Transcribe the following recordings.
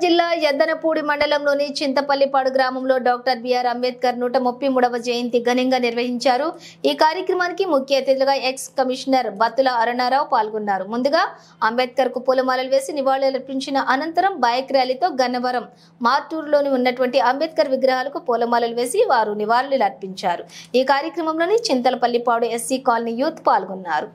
జిల్లా ఎద్దనపూడి మండలంలోని చింతపల్లిపాడు గ్రామంలో డాక్టర్ బిఆర్ అంబేద్కర్ నూట ముప్పై మూడవ జయంతి ఘనంగా నిర్వహించారు ఈ కార్యక్రమానికి ముఖ్య అతిథులుగా ఎక్స్ కమిషనర్ బత్తుల అరుణారావు పాల్గొన్నారు ముందుగా అంబేద్కర్ కు పూలమాలలు వేసి నివాళులర్పించిన అనంతరం బైక్ ర్యాలీతో గన్నవరం మార్టూరులోని ఉన్నటువంటి అంబేద్కర్ విగ్రహాలకు పూలమాలలు వేసి వారు నివాళులు అర్పించారు ఈ కార్యక్రమంలోని చింతలపల్లిపాడు ఎస్సీ కాలనీ యూత్ పాల్గొన్నారు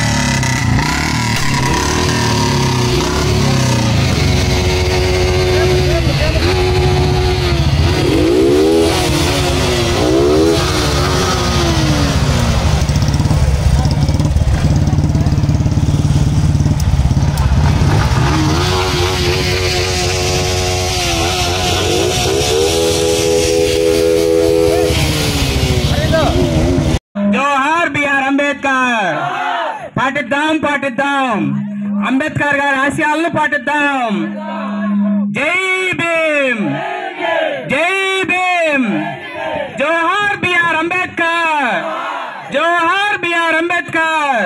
జోహార్ బిఆర్ అంబేద్కర్ పాటిద్దాం పాటిద్దాం అంబేద్కర్ గారి ఆశయాలను పాటిద్దాం జై భీమ్ జై భీమ్ జోహార్ బిఆర్ అంబేద్కర్ జోహార్ BR Ambedkar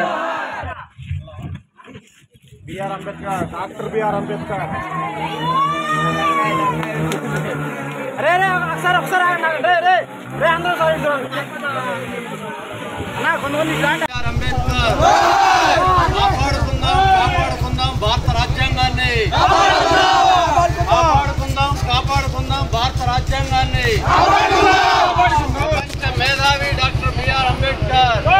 BR Ambedkar doctor BR Ambedkar రే రే ఒకసారి ఒకసారి ఆగండి, ఆగండి. రే రే రే అందరూ సార్ ఇద్దరు అన్న కొంతమంది ఇటు రండి. అంబేద్కర్ కాపాడుకుందాం కాపాడుకుందాం భారత రాజ్యాంగాన్ని కాపాడుకుందాం కాపాడుకుందాం భారత రాజ్యాంగాన్ని ప్రపంచ మేధావి డాక్టర్ బిఆర్ అంబేద్కర్